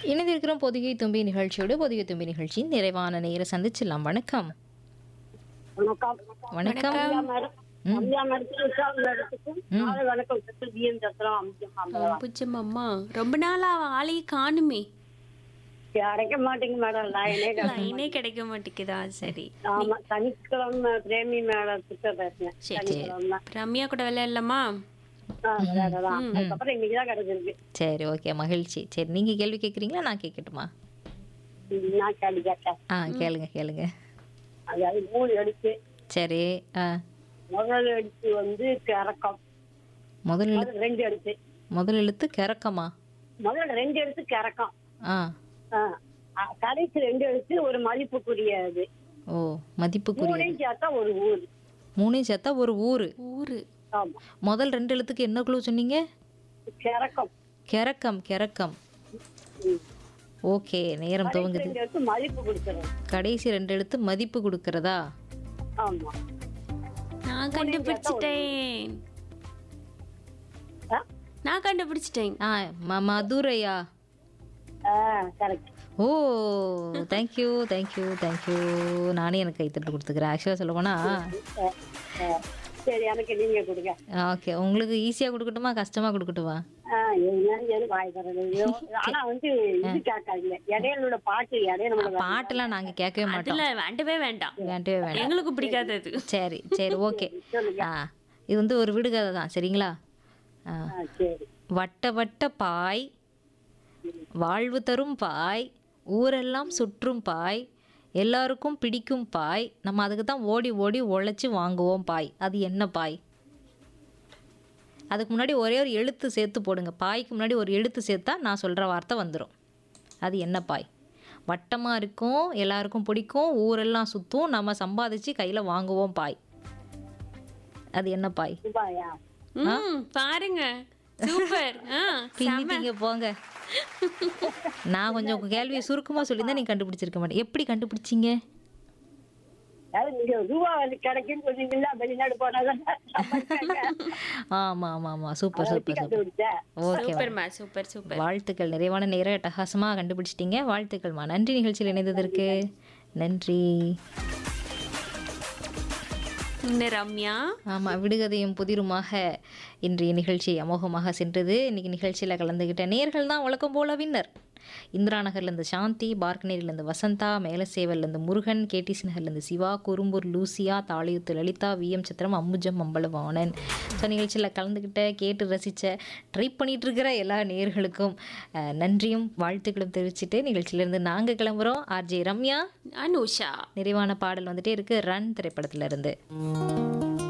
இணைந்திருக்கிறோம் பொதிகை தும்பி நிகழ்ச்சியோடு பொதிகை தும்பி நிகழ்ச்சியின் நிறைவான நேர சந்திச்சிடலாம் வணக்கம் வணக்கம் வணக்கம் ஐயா மேடம் ஐயா மேடத்துக்கு உஷா மேடத்துக்கும் நாளை வணக்கம் சத்து பிஎம் சத்திரம் அமைச்சர் புச்சம் அம்மா ரொம்ப நாளா அவ ஆளையே காணுமே கிடைக்க மாட்டேங்க மேடம் லைனே கிடை- லைனே கிடைக்க மாட்டேங்குதா சரி ஆமா சனிக்கிழமை பிரேமி மேடத்துக்கு பேசுனேன் சரி, சனிக்கிழமை ரம்யா கூட விளையாடலாமா ஆ, விளையாடலாம். அதுக்கப்புறம் இன்னைக்கு தான் கிடைச்சிருக்கு சரி ஓகே மகிழ்ச்சி சரி நீங்க கேள்வி கேட்குறீங்களா நான் கேட்கட்டுமா நான் கேள்வி கேட்டேன் ஆ கேளுங்க கேளுங்க அதாவது மூணு எழுத்து சரி ஆ முதல் எழுத்து வந்து கிறக்கம் முதல் எழு முதல் ரெண்டு எழுத்து முதல் எழுத்து கிறக்கமா முதல்ல ரெண்டு எழுத்து கிறக்கம் ஆ ஆ. ஆ, கடைசி ரெண்டு எழுத்து ஒரு மதிப்புக்குரிய இது ஓ மதிப்புக்குரிய மூணையும் சேர்த்தா ஒரு ஊர் மூணையும் சேர்த்தா ஒரு ஊர் ஊரு ஆமா முதல் ரெண்டு எழுத்துக்கு என்ன குழு சொன்னீங்க கிறக்கம் கிறக்கம் கிறக்கம் ம். ஓகே நேரம் துவங்குது ரெண்டு எழுத்து மதிப்பு கொடுத்துரும் கடைசி ரெண்டு எழுத்து மதிப்பு கொடுக்கறதா ஆமா நான் கண்டுபிடிச்சிட்டேன் ஆ? நான் கண்டுபிடிச்சிட்டேன் ஆ ம மதுரையா ஆ கரெக்ட் ஓ தேங்க்யூ தேங்க்யூ தேங்க்யூ நானே எனக்கு கைத்தட்டு கொடுத்துக்கிறேன் ஆக்சுவலாக சொல்ல போனால் சரி எனக்கு நீங்க கொடுங்க ஓகே உங்களுக்கு ஈஸியாக கொடுக்கட்டுமா கஷ்டமாக கொடுக்கட்டுமா ஆ, என்ன எனக்கு வாய் தரது ஐயோ, ஆனா வந்து இது கேட்காதீங்க இடையில உள்ள பாட்டு இடையில நம்மள பாட்டெல்லாம் நாங்கள் கேட்கவே மாட்டோம் அதுல வேண்டவே வேண்டாம் வேண்டவே வேண்டாம் எங்களுக்கு பிடிக்காதது சரி சரி ஓகே ஆ இது வந்து ஒரு விடுகதை தான் சரிங்களா ஆ ஆ, சரி வட்ட வட்ட பாய் வாழ்வு தரும் பாய் ஊரெல்லாம் சுற்றும் பாய் எல்லாருக்கும் பிடிக்கும் பாய் நம்ம அதுக்கு தான் ஓடி ஓடி உழைச்சி வாங்குவோம் பாய் அது என்ன பாய் அதுக்கு முன்னாடி ஒரே ஒரு எழுத்து சேர்த்து போடுங்க பாய்க்கு முன்னாடி ஒரு எழுத்து சேர்த்தா நான் சொல்கிற வார்த்தை வந்துடும் அது என்ன பாய் வட்டமாக இருக்கும் எல்லாருக்கும் பிடிக்கும் ஊரெல்லாம் சுற்றும் நம்ம சம்பாதிச்சு கையில் வாங்குவோம் பாய் அது என்ன பாய் ரூபாயா ம் பாருங்க சூப்பர் ஆ பின்னிட்டீங்க போங்க நான் கொஞ்சம் கேள்வியை சுருக்கமாக சொல்லியிருந்தா நீங்க கண்டுபிடிச்சிருக்க மாட்டேன் எப்படி கண்டுபிடிச்சீங்க அதாவது நீங்க ரூபா வந்து கிடைக்குன்னு சொன்னீங்களா வெளிநாடு போனாதான் ஆமாம் ஆமாம் ஆமாம் சூப்பர் சூப்பர் சூப்பர் கண்டுபிடிச்சேன் ஓகே சூப்பர்மா சூப்பர் சூப்பர் வாழ்த்துக்கள் நிறைவான நேரம் அட்டகாசமாக கண்டுபிடிச்சிட்டீங்க வாழ்த்துக்கள்மா நன்றி நிகழ்ச்சியில் இணைந்ததற்கு நன்றி இந்த ரம்யா ஆமாம் விடுகதையும் புதிருமாக இன்றைய நிகழ்ச்சி அமோகமாக சென்றது இன்னைக்கு நிகழ்ச்சியில் கலந்துக்கிட்ட நேர்கள் தான் வழக்கம் போல வின்னர் இந்திரா நகர்லேருந்து சாந்தி பார்க்கனேரிலேருந்து வசந்தா மேலசேவல்லேருந்து முருகன் கேடிசி நகர்லேருந்து சிவா குறும்பூர் லூசியா தாளியுத்து லலிதா விஎம் சித்திரம் அம்புஜம் அம்பலவாணன் ஸோ நிகழ்ச்சியில் கலந்துக்கிட்ட கேட்டு ரசித்த ட்ரை பண்ணிட்டு இருக்கிற எல்லா நேர்களுக்கும் அஹ், நன்றியும் வாழ்த்துக்களும் தெரிவிச்சுட்டு நிகழ்ச்சியிலேருந்து நாங்கள் கிளம்புறோம் ஆர்ஜே ரம்யா அனுஷா நிறைவான பாடல் வந்துட்டே இருக்கு ரன் திரைப்படத்துல இருந்து